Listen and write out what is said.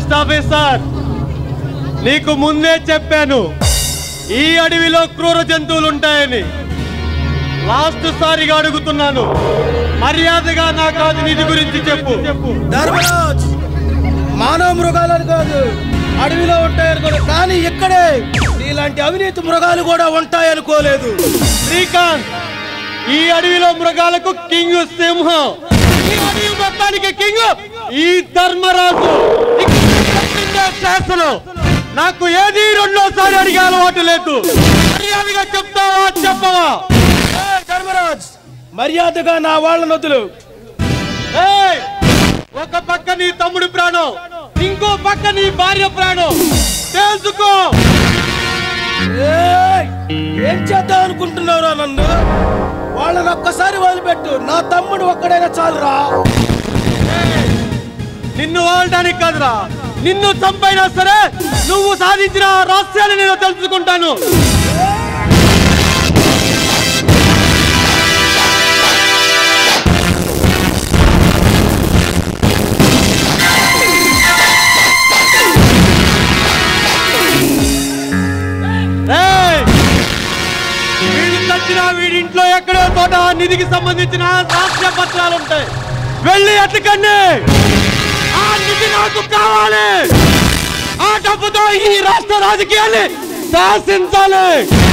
Forest officer నీకు ముందే చెప్పాను ఈ అడవిలో క్రూర జంతువులు ఉంటాయని లాస్ట్ సారిగా అడుగుతున్నాను మర్యాదగా నా కాదు నిధి గురించి చెప్పు చెప్పు ధర్మరాజ్ మానవ మృగాలని కాదు అడవిలో ఉంటాయనుకోదు కానీ ఇక్కడే నీలాంటి అవినీతి మృగాలు కూడా ఉంటాయనుకోలేదు శ్రీకాంత్ ఈ అడవిలో మృగాలకు కింగ్ సింహం ఈ అడవి మొత్తానికి కింగ్ ఈ ధర్మరాజు ఇక్కడ చెప్పిందే శాసనం నాకు ఏది రెండోసారి అడిగే అలవాటు లేదు మర్యాదగా చెప్తావా చెప్పవా ఏయ్, ధర్మరాజ్ మర్యాదగా నా వాళ్ళ నదులు ఏయ్! ఒక పక్క నీ తమ్ముడి ప్రాణం ఇంకో పక్క నీ భార్య ప్రాణం తెలుసుకో ఏయ్, ఏం చేద్దాం అనుకుంటున్నావురా నన్ను వాళ్ళని ఒక్కసారి వదిలిపెట్టు నా తమ్ముడు ఒక్కడైనా చాలురా నిన్ను వాడడానికి కాదురా నిన్ను చంపైనా సరే నువ్వు సాధించిన ఆ రహస్యాన్ని నేను తెలుసుకుంటాను ఏయ్! వీడు చచ్చినా వీడి ఇంట్లో ఎక్కడో చోట ఆ నిధికి సంబంధించిన రహస్య పత్రాలు ఉంటాయి వెళ్ళి ఎత్తకండి ఆ నిధి నాకు కావాలి ఆ డబ్బుతో ఈ రాష్ట్ర రాజకీయాన్ని శాసించాలి